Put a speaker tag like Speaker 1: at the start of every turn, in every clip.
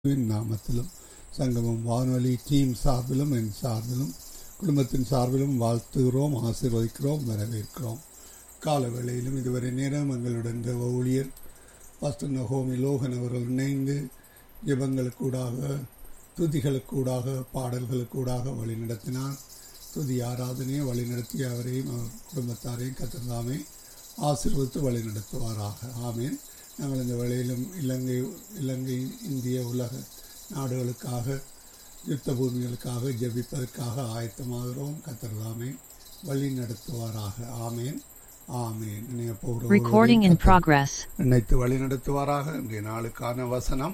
Speaker 1: இயேசுவின் நாமத்திலும் சங்கமம் வானொலி டீம் சார்பிலும் என் சார்பிலும் குடும்பத்தின் சார்பிலும் வாழ்த்துகிறோம் ஆசீர்வதிக்கிறோம் வரவேற்கிறோம் கால வேளையிலும் இதுவரை நேரம் எங்களுடன் தேவ ஊழியர் பாஸ்டர் நகோமி லோகன் அவர்கள் இணைந்து ஜெபங்களுக்கூடாக துதிகளுக்கூடாக பாடல்களுக்கூடாக வழிநடத்தினார் துதி ஆராதனையை வழிநடத்திய அவரையும் அவர் குடும்பத்தாரையும் கத்திரதாமே ஆசீர்வதித்து வழிநடத்துவாராக ஆமேன் நாங்கள் இந்த வேளையிலும் இலங்கை இலங்கை இந்திய உலக நாடுகளுக்காக யுத்த பூமிகளுக்காக ஜெபிப்பதற்காக ஆயத்தமாகிறோம் கத்திரதாமே வழி நடத்துவாராக ஆமேன் ஆமேன் இணைய போகிற
Speaker 2: Recording in progress.
Speaker 1: நினைத்து வழி நடத்துவாராக இன்றைய நாளுக்கான வசனம்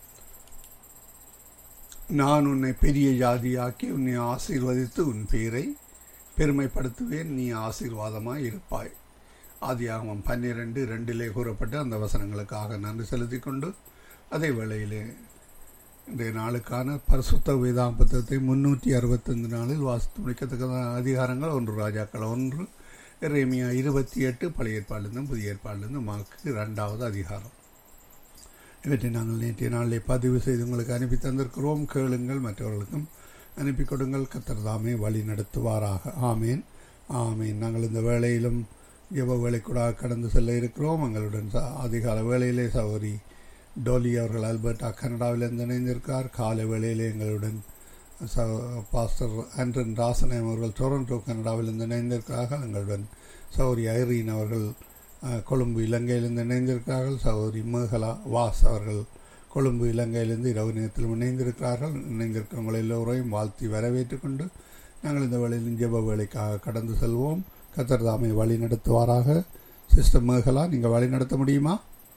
Speaker 1: நான் உன்னை பெரிய ஜாதியாக்கி உன்னை ஆசீர்வதித்து உன் பேரை பெருமைப்படுத்துவேன் நீ ஆசீர்வாதமாய் இருப்பாய் ஆதியாகமம் பன்னிரெண்டு ரெண்டிலே கூறப்பட்ட அந்த வசனங்களுக்காக நன்றி செலுத்திக் கொண்டு அதே வேளையிலே இன்றைய நாளுக்கான பரிசுத்த வேதாம் புத்தகத்தை முன்னூற்றி அறுபத்தைந்து நாளில் வாசித்து முடிக்கத்தக்க அதிகாரங்கள் ஒன்று ராஜாக்கள் ஒன்று ரேமியா இருபத்தி எட்டு பழைய ஏற்பாடிலிருந்தும் புதிய ஏற்பாடிலிருந்து மாக்கு இரண்டாவது அதிகாரம் இவற்றை நாங்கள் நேற்றைய நாளிலே பதிவு செய்து உங்களுக்கு அனுப்பி தந்திருக்கிறோம் கேளுங்கள் மற்றவர்களுக்கும் அனுப்பி கொடுங்கள் கத்தர் தாமே வழி நடத்துவாராக ஆமேன் ஆமேன் நாங்கள் இந்த வேளையிலும் ஜெப வேலைக்கூடாக கடந்து செல்ல இருக்கிறோம் எங்களுடன் ச- அதிகால வேளையிலே சௌரி டோலி அவர்கள் அல்பர்டா கனடாவிலிருந்து இணைந்திருக்கார் காலை வேளையிலே எங்களுடன் ச பாஸ்டர் ஆண்டன் ராசனம் அவர்கள் டொரண்டோ கனடாவிலிருந்து இணைந்திருக்கிறார்கள் எங்களுடன் சௌரி ஐரீன் அவர்கள் அஹ், கொழும்பு இலங்கையிலிருந்து இணைந்திருக்கிறார்கள் சௌரி மேகலா வாஸ் அவர்கள் கொழும்பு இலங்கையிலிருந்து இரவு நேரத்தில் இணைந்திருக்கிறார்கள் இணைந்திருக்கிறவங்கள் எல்லோரையும் வாழ்த்தி வரவேற்றுக் கொண்டு நாங்கள் இந்த வேளையிலும் ஜெப வேலைக்காக கடந்து செல்வோம் கத்தர் தாமை வழி நடத்துவாராக சிஸ்டர் மேகலா நீங்கள் வழி நடத்த முடியுமா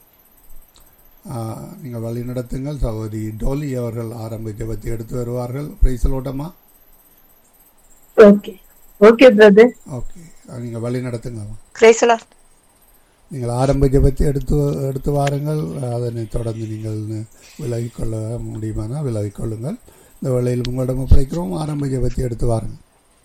Speaker 1: ஆஹ், நீங்கள் வழி நடத்துங்கள் சகோதரி டோலி அவர்கள் ஆரம்ப ஜெபத்தை எடுத்து வருவார்கள் பிரைசலோட்டமா
Speaker 3: ஓகே ஓகே பிரதர்
Speaker 1: ஓகே நீங்கள் வழி நடத்துங்க
Speaker 3: கிரேசலா
Speaker 1: நீங்கள் ஆரம்ப ஜெபத்தை எடுத்து எடுத்து வாருங்கள் அதனை தொடர்ந்து நீங்கள் விலகிக்கொள்ள முடியுமானா விலகிக்கொள்ளுங்கள் இந்த வேளையில் உங்களிடம் ஒப்படைக்கிறோம் ஆரம்ப ஜெபத்தை எடுத்து வாருங்கள்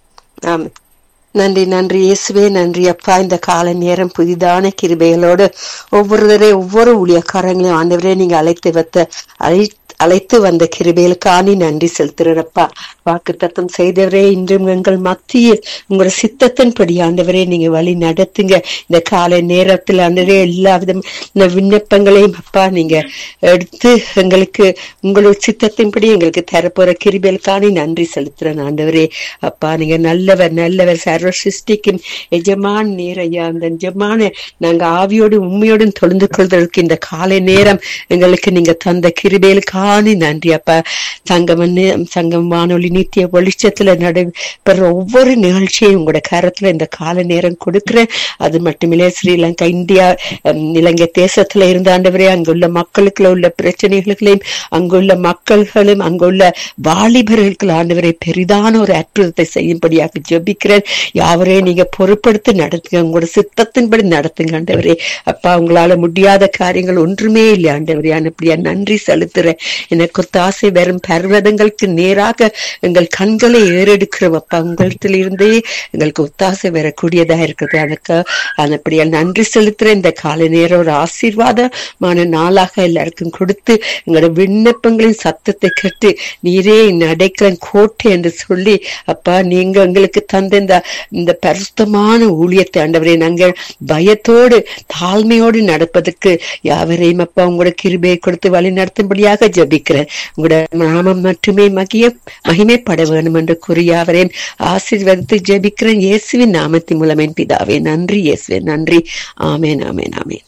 Speaker 3: ஆமா நன்றி நன்றி இயேசுவே நன்றி அப்பா இந்த கால நேரம் புதிதான கிருபைகளோடு ஒவ்வொருவரே ஒவ்வொரு ஊழியக்காரங்களையும் ஆண்டவரே நீங்க அழைத்து வைத்த அழை அழைத்து வந்த கிருபைகளுக்காணி நன்றி செலுத்துறப்பா வாக்கு தத்தம் செய்தவரே இன்றும் எங்கள் மத்தியில் உங்களோட சித்தத்தின்படி ஆண்டவரே நீங்க வழி நடத்துங்க இந்த காலை நேரத்தில் ஆண்டவரே எல்லா விதம் இந்த விண்ணப்பங்களையும் அப்பா நீங்க எடுத்து எங்களுக்கு உங்களோட சித்தத்தின்படி எங்களுக்கு தரப்போற கிருபைகளுக்காணி நன்றி செலுத்துறேன் ஆண்டவரே அப்பா நீங்க நல்லவர் நல்லவர் சர்வ சிருஷ்டிக்கும் எஜமான் நேரையா அந்த எஜமான நாங்க ஆவியோடு உண்மையோடும் தொழுந்து கொள்வதற்கு இந்த காலை நேரம் எங்களுக்கு நீங்க தந்த கிருபைகளுக்காணி நன்றி அப்பா சங்கம் சங்கம் வானொலி நித்திய வெளிச்சத்துல நடைபெற ஒவ்வொரு நிகழ்ச்சியும் உங்களோட கரத்துல இந்த கால நேரம் கொடுக்கிறேன் அது மட்டுமில்லை ஸ்ரீலங்கா இந்தியா ஹம், இலங்கை தேசத்துல இருந்த ஆண்டவரே அங்குள்ள மக்களுக்குள்ள உள்ள பிரச்சனைகளையும் அங்குள்ள மக்கள்களும் அங்குள்ள வாலிபர்களுக்கு ஆண்டவரை பெரிதான ஒரு அற்புதத்தை செய்யும்படியாக ஜெபிக்கிறேன் யாவரே நீங்க பொறுப்படுத்தி நடத்துங்க உங்களோட சித்தத்தின்படி நடத்துங்க ஆண்டவரே அப்பா உங்களால முடியாத காரியங்கள் ஒன்றுமே இல்லை ஆண்டவரே அப்படியா நன்றி செலுத்துறேன் எனக்கு தாசை வெறும் பர்வதங்களுக்கு நேராக எங்கள் கண்களை ஏறெடுக்கிறோம் அப்பா உங்களிடத்தில் இருந்தே எங்களுக்கு ஒத்தாசை வரக்கூடியதா இருக்குது அதுக்கு அப்படியா நன்றி செலுத்துறேன் இந்த காலை நேரம் ஒரு ஆசீர்வாதமான நாளாக எல்லாருக்கும் கொடுத்து எங்களோட விண்ணப்பங்களின் சத்தத்தை கேட்டு நீரே அடைக்கலன் கோட்டை என்று சொல்லி அப்பா நீங்க எங்களுக்கு தந்த இந்த இந்த பரிசுத்தமான ஊழியத்தை ஆண்டவரே நாங்கள் பயத்தோடு தாழ்மையோடு நடப்பதற்கு யாவரையும் அப்பா உங்களோட கிருபையை கொடுத்து வழி நடத்தும்படியாக ஜபிக்கிறேன் உங்களோட நாமம் மட்டுமே மகிய மகிமைப்பட வேண்டும் என்று கூறி யாவரையும் ஆசீர்வதித்து ஜெபிக்கிறேன் இயேசுவின் நாமத்தின் மூலமேன் பிதாவே நன்றி இயேசுவே நன்றி ஆமேன் ஆமேன் ஆமேன்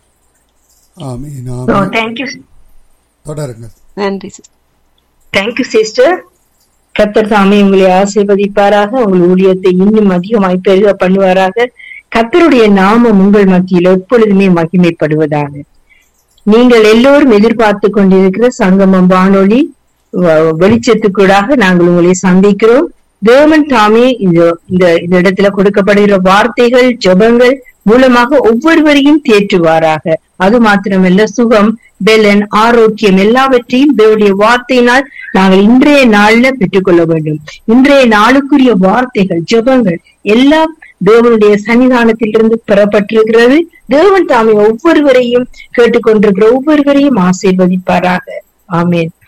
Speaker 1: ஆமீன்
Speaker 4: Oh,
Speaker 1: ஆமீன்
Speaker 4: thank you.
Speaker 1: தொடருங்கள்
Speaker 3: நன்றி
Speaker 4: Thank you, sister. கத்தர் தாமே உங்களை ஆசீர்வதிப்பாராக உங்கள் ஊழியத்தை இன்னும் அதிகமாய் பெருக பண்ணுவாராக கத்தருடைய நாமம் உங்கள் மத்தியில் எப்பொழுதுமே மகிமைப்படுவதாக நீங்கள் எல்லோரும் எதிர்பார்த்து கொண்டிருக்கிற சங்கமம் வானொலி வ- வெளிச்சத்துக்கூடாக நாங்கள் உங்களை சந்திக்கிறோம் தேவன் தாமே இந்த இந்த இந்த இடத்துல கொடுக்கப்படுகிற வார்த்தைகள் ஜெபங்கள் மூலமாக ஒவ்வொருவரையும் தேற்றுவாராக அது மாத்திரமல்ல சுகம் பெலன் ஆரோக்கியம் எல்லாவற்றையும் தேவனுடைய வார்த்தையினால் நாங்கள் இன்றைய நாள்ல பெற்றுக்கொள்ள வேண்டும் இன்றைய நாளுக்குரிய வார்த்தைகள் ஜெபங்கள் எல்லாம் தேவனுடைய சன்னிதானத்திலிருந்து பெறப்பட்டிருக்கிறது தேவன் தாமே ஒவ்வொருவரையும் கேட்டுக்கொண்டிருக்கிற ஒவ்வொருவரையும் ஆசீர்வதிப்பாராக ஆமேன்